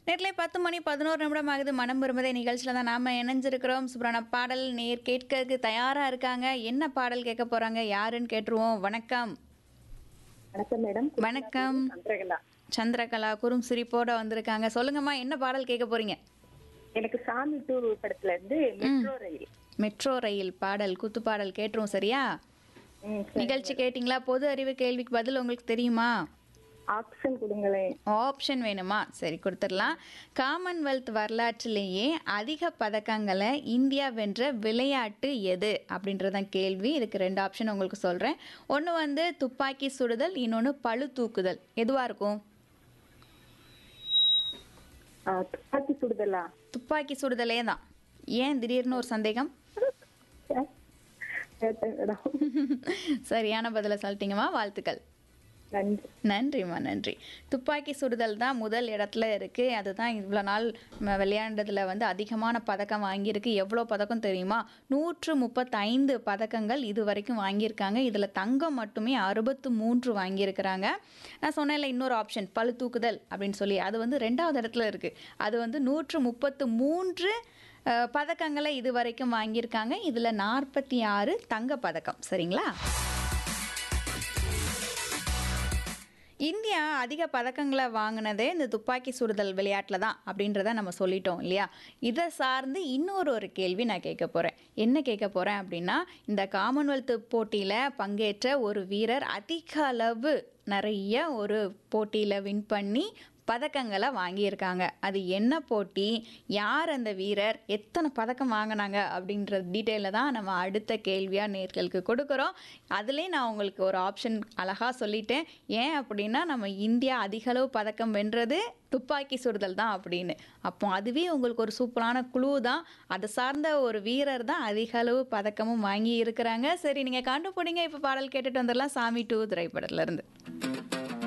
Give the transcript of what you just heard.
நேரிலே பத்து மணி பதினோரு நிமிடம் ஆகுது மனம் விரும்பதே நிகழ்ச்சியில் தான் நாம் இணைஞ்சிருக்கிறோம் சூப்பரான பாடல் நேர் கேட்கறதுக்கு தயாராக இருக்காங்க என்ன பாடல் கேட்க போகிறாங்க யாருன்னு கேட்டுருவோம் வணக்கம் வணக்கம் மேடம் வணக்கம் சந்திரகலா சந்திரகலா குறும் சிரிப்போட வந்திருக்காங்க சொல்லுங்கம்மா என்ன பாடல் கேட்க போறீங்க எனக்கு சாமி டூ படத்துல இருந்து மெட்ரோ ரயில் மெட்ரோ ரயில் பாடல் குத்து பாடல் கேட்டுருவோம் சரியா ம், நிகழ்ச்சி கேட்டிங்களா பொது அறிவு கேள்விக்கு பதில் உங்களுக்கு தெரியுமா ஆப்ஷன் கொடுங்களேன் ஆப்ஷன் வேணுமா சரி கொடுத்துடலாம் காமன்வெல்த் வரலாற்றிலேயே அதிக பதக்கங்களை இந்தியா வென்ற விளையாட்டு எது அப்படின்றதான் கேள்வி இதுக்கு ரெண்டு ஆப்ஷன் உங்களுக்கு சொல்கிறேன் ஒன்று வந்து துப்பாக்கி சுடுதல் இன்னொன்று பளு தூக்குதல் எதுவாக இருக்கும் ஆ, துப்பாக்கி சுடுதலா துப்பாக்கி சுடுதலே தான் ஏன் திடீர்னு ஒரு சந்தேகம் கேட்டேன் மேடம் சரியான பதிலை சொல்லிட்டீங்கம்மா வாழ்த்துக்கள் நன்றி நன்றிம்மா நன்றி துப்பாக்கி சுடுதல் தான் முதல் இடத்துல இருக்குது அதுதான் இவ்வளோ நாள் ம- விளையாண்டதுல வந்து அதிகமான பதக்கம் வாங்கியிருக்கு எவ்வளோ பதக்கம் தெரியுமா நூற்று முப்பத்தைந்து பதக்கங்கள் இது வரைக்கும் வாங்கியிருக்காங்க இதில் தங்கம் மட்டுமே அறுபத்து மூன்று வாங்கியிருக்கிறாங்க நான் சொன்னேன்ல இன்னொரு ஆப்ஷன் பளு தூக்குதல் அப்படின்னு சொல்லி அது வந்து ரெண்டாவது இடத்துல இருக்குது அது வந்து நூற்று முப்பத்து மூன்று அஹ், பதக்கங்களை இது வரைக்கும் வாங்கியிருக்காங்க இதில் நாற்பத்தி ஆறு தங்க பதக்கம் சரிங்களா இந்தியா அதிக பதக்கங்களை வாங்கினதே இந்த துப்பாக்கி சுடுதல் விளையாட்டில் தான் அப்படின்றத நம்ம சொல்லிட்டோம் இல்லையா இதை சார்ந்து இன்னொரு ஒரு கேள்வி நான் கேட்க போகிறேன் என்ன கேட்க போகிறேன் அப்படின்னா இந்த காமன்வெல்த் போட்டியில் பங்கேற்ற ஒரு வீரர் அதிக அளவு நிறைய ஒரு போட்டியில் வின் பண்ணி பதக்கங்களை வாங்கியிருக்காங்க அது என்ன போட்டி யார் அந்த வீரர் எத்தனை பதக்கம் வாங்கினாங்க அப்படின்ற டீட்டெயிலில் தான் நம்ம அடுத்த கேள்வியாக நேர்களுக்கு கொடுக்குறோம் அதுலேயே நான் உங்களுக்கு ஒரு ஆப்ஷன் அழகாக சொல்லிட்டேன் ஏன் அப்படின்னா நம்ம இந்தியா அதிக அளவு பதக்கம் வென்றது துப்பாக்கி சுடுதல் தான் அப்படின்னு அப்போ அதுவே உங்களுக்கு ஒரு சூப்பரான குழு தான் அதை சார்ந்த ஒரு வீரர் தான் அதிக அளவு பதக்கமும் வாங்கி இருக்கிறாங்க சரி நீங்கள் கண்டுபிடிங்க இப்போ பாடல் கேட்டுட்டு வந்துடலாம் சாமி டூ திரைப்படத்துலேருந்து